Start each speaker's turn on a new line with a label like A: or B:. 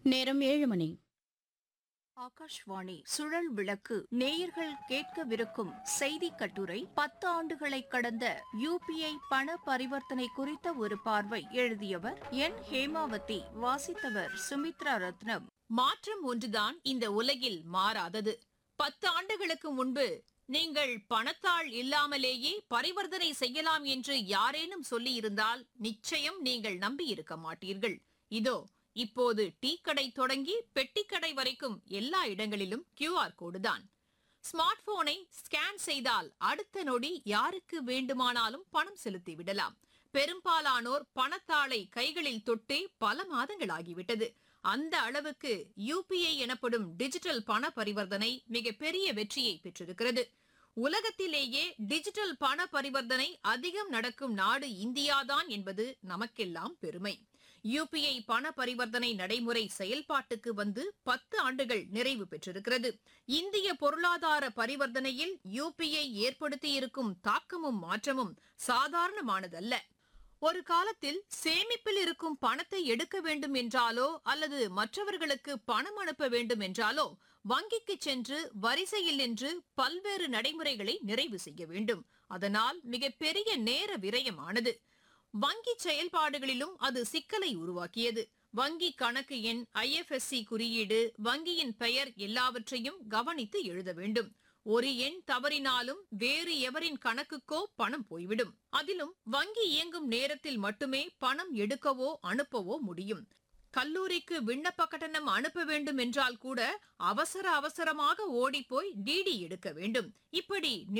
A: நேரம் ஏழு மணி
B: ஆகாஷ்வாணி சுழல் விளக்கு நேயர்கள் கேட்கவிருக்கும் செய்தி கட்டுரை பத்து ஆண்டுகளை கடந்த யுபிஐ பண பரிவர்த்தனை குறித்த ஒரு பார்வை எழுதியவர் என் ஹேமாவதி வாசித்தவர் சுமித்ரா ரத்னம்
C: மாற்றம் ஒன்றுதான் இந்த உலகில் மாறாதது பத்து ஆண்டுகளுக்கு முன்பு நீங்கள் பணத்தாள் இல்லாமலேயே பரிவர்த்தனை செய்யலாம் என்று யாரேனும் சொல்லியிருந்தால் நிச்சயம் நீங்கள் நம்பியிருக்க மாட்டீர்கள் இதோ இப்போது டீ கடை தொடங்கி பெட்டிக்கடை வரைக்கும் எல்லா இடங்களிலும் கியூஆர் கோடு தான் ஸ்மார்ட் போனை ஸ்கேன் செய்தால் அடுத்த நொடி யாருக்கு வேண்டுமானாலும் பணம் செலுத்தி விடலாம் பெரும்பாலானோர் பணத்தாளை கைகளில் தொட்டே பல மாதங்கள் ஆகிவிட்டது அந்த அளவுக்கு யுபிஐ எனப்படும் டிஜிட்டல் பண பரிவர்த்தனை மிகப்பெரிய வெற்றியை பெற்றிருக்கிறது உலகத்திலேயே டிஜிட்டல் பண பரிவர்த்தனை அதிகம் நடக்கும் நாடு இந்தியாதான் என்பது நமக்கெல்லாம் பெருமை யுபிஐ பண பரிவர்த்தனை நடைமுறை செயல்பாட்டுக்கு வந்து பத்து ஆண்டுகள் நிறைவு பெற்றிருக்கிறது இந்திய பொருளாதார பரிவர்த்தனையில் யுபிஐ ஏற்படுத்தியிருக்கும் தாக்கமும் மாற்றமும் சாதாரணமானதல்ல ஒரு காலத்தில் சேமிப்பில் இருக்கும் பணத்தை எடுக்க வேண்டும் என்றாலோ அல்லது மற்றவர்களுக்கு பணம் அனுப்ப வேண்டும் என்றாலோ வங்கிக்கு சென்று வரிசையில் நின்று பல்வேறு நடைமுறைகளை நிறைவு செய்ய வேண்டும் அதனால் மிகப்பெரிய நேர விரயமானது வங்கி செயல்பாடுகளிலும் அது சிக்கலை உருவாக்கியது வங்கி கணக்கு எண் ஐஎஃப்எஸ்சி குறியீடு வங்கியின் பெயர் எல்லாவற்றையும் கவனித்து எழுத வேண்டும் ஒரு எண் தவறினாலும் வேறு எவரின் கணக்குக்கோ பணம் போய்விடும் அதிலும் வங்கி இயங்கும் நேரத்தில் மட்டுமே பணம் எடுக்கவோ அனுப்பவோ முடியும் கல்லூரிக்கு விண்ணப்ப கட்டணம் அனுப்ப வேண்டும் என்றால் கூட அவசர அவசரமாக ஓடிப்போய் டிடி எடுக்க வேண்டும் இப்படி